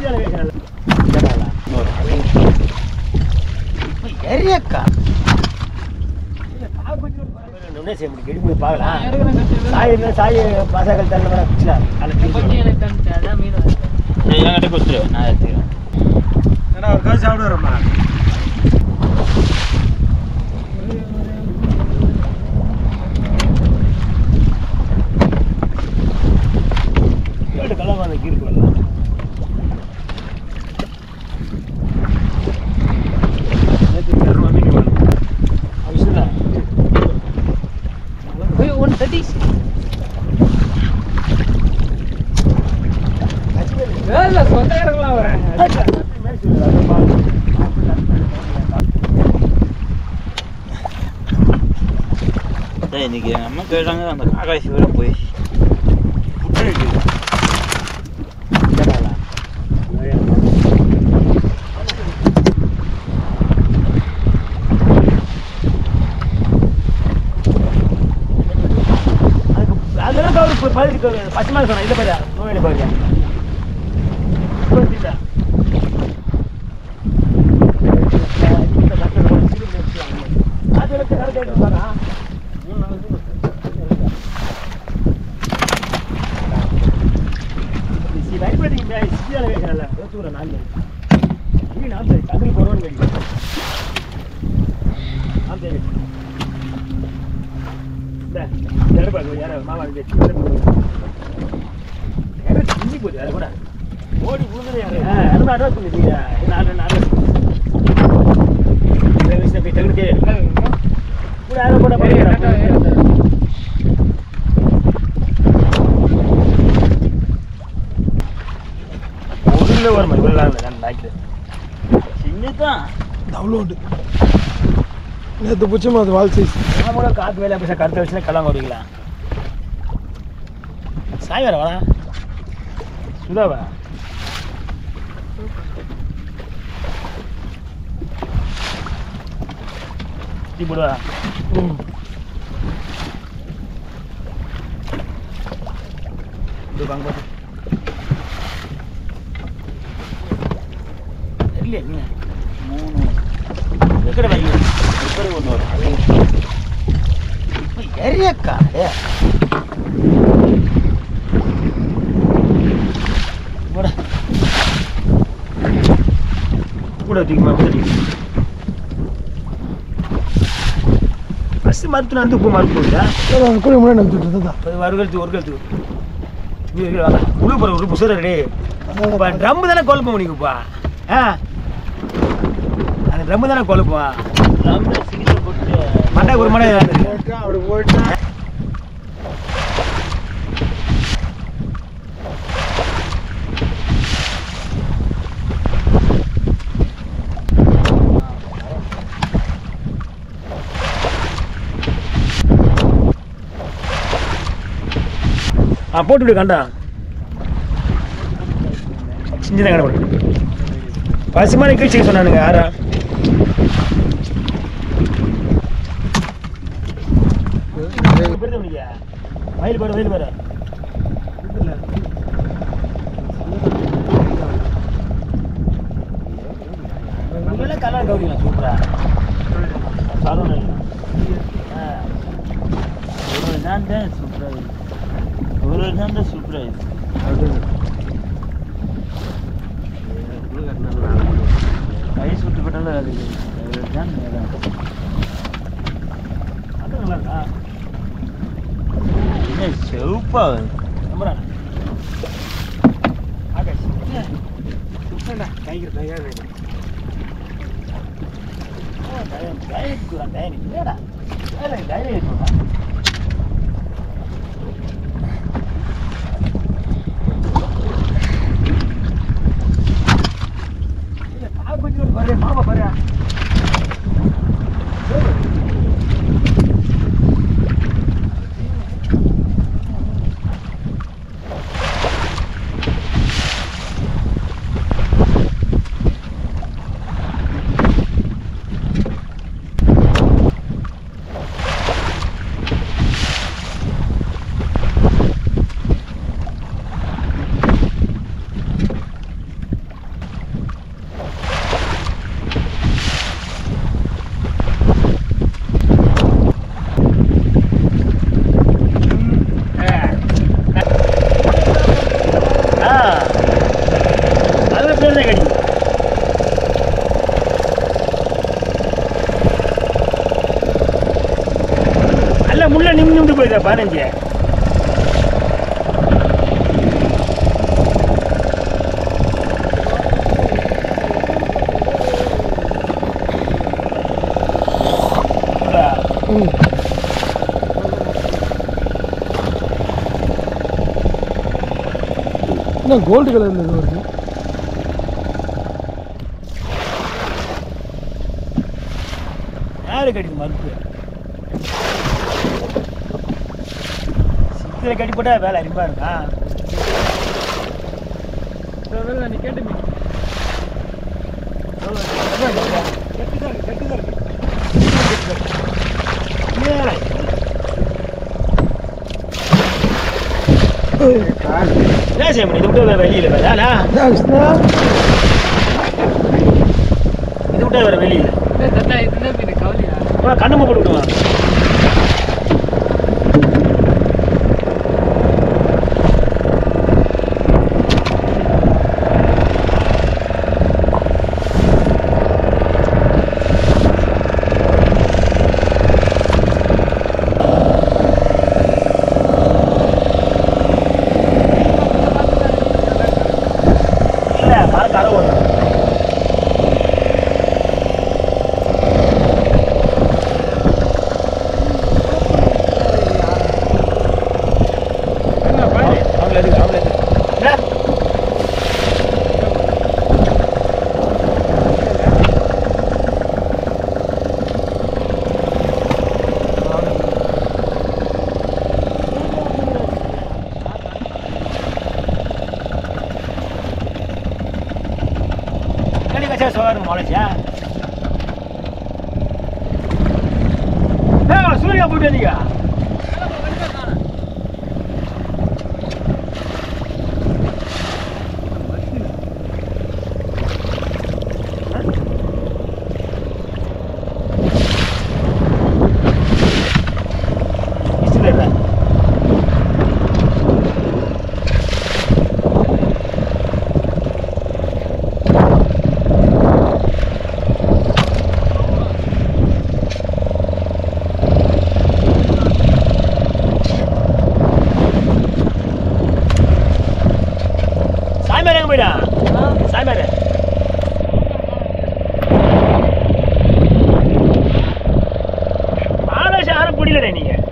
எரியக்கா செய்ய முடியும் கெடி போய் பார்க்கலாம் சாய் இருந்தா சாய் பாசாக்கள் தள்ள வர பிடிச்சலாம் என்கிட்ட கொடுத்துரு நான் எடுத்துக்கிறேன் ஏன்னா ஒரு காசு சாப்பிடுறோம்மா கேட்டு கலவான கீருக்கு வரலாம் ஒன் தேர்ட்டி சொந்தக்காரங்களாம் வரேன் இன்னைக்கு எங்கள் அம்மா கேட்டாங்க அந்த காக்காசி வர போய் அதெல்லாம் கவர் பதிலுக்கு பச்சை மாதிரி சொன்னேன் இல்லை பாரு நோயில் பாருங்க ஓடி விழுந்து யாரு அறுபது சொல்லுங்க நாலு நாலு கூட யாரும் கூட ஒன்றுல ஒரு மணி நான் நாய்க்கு சின்னதான் அவ்வளோ உண்டு நேற்று பிடிச்சமா அது வால் சைஸ் நான் கூட காத்து வேலை அப்படி கருத்தை வச்சுன்னா கல்லாம் ஓடிக்கலாம் சாய் வேற வரா சுதாவா டீ போடுவா ம் இது வாங்க பாத்து தெரியல நீ மூணு எக்கட வை எப்படி ஒன்று வரும் எரியக்கா போட கூட தூக்கிமா கூட ஃபஸ்ட்டு மருத்துவம் நடந்து உப்பு மருத்துவம் அதான் கூட முன்னாடி நடந்துட்டு இருந்ததா அது ஒரு கழுத்து ஒரு கழுத்து உழு போகிற ஒரு புசர் ரெடி இப்போ ட்ரம்மு தானே குழப்பம் பண்ணிக்குப்பா ஆ அந்த ட்ரம்மு தானே குழப்பம் நம்ம சிகிச்சை போட்டு மண்டை ஒரு மண்டை போட்டா அப்படி போட்டா ஆ போட்டு விடு கண்டா சின்னதாக கடை போடு பசுமான கீழ்ச்சி சொன்னானுங்க யாரா மயில் பாரு மயில் பாரு இதெல்லாம் கல்யாணம் கௌரிங்களா சூப்பரா சாதாரண ஆ ஒரு நாள் தான் சூப்பராக இருக்கு ஒரு நாள் தான் சூப்பராக இருக்கு கை சுட்டு போட்டாலும் அது ஒரு நாள் நல்லா இருக்கு. அது நல்லா இருக்கா என்ன செவப்பா வருது நம்புறா ஆகாஷ் சுத்தண்டா கைக்கு தயார் மாமா பாரு நிமிந்து போயிருக்கா பதினஞ்சு சொல்றா. ம் என்ன கோல்டு கலர்ல இது வருது யாரு கடிது மறுப்பு சித்திரை கட்டி போட்டா வேலை அரிப்பா இருக்கா நீ கேட்டு மீன் என்ன செய்ய முடியும் இது விட்டு வேற வெளியில வேறா கிருஷ்ணா இது விட்டு வேற வெளியில இதுதான் மீன் கவலையா வா, கண்ணு மூக்கு விடுவான் இல்ல மழை கரை ஓடும் அவங்கள எதுக்கு அவங்கள எதுக்கு என்ன? கடி கச்சா சோறு முளைச்சா ஏய், சூர்யா போயிட்டு வந்தீங்க இஷ்டம் சாய்மார் எங்க போயிடா சாய்மார் ஆலோசனை யாரும் பிடிக்கல நீங்க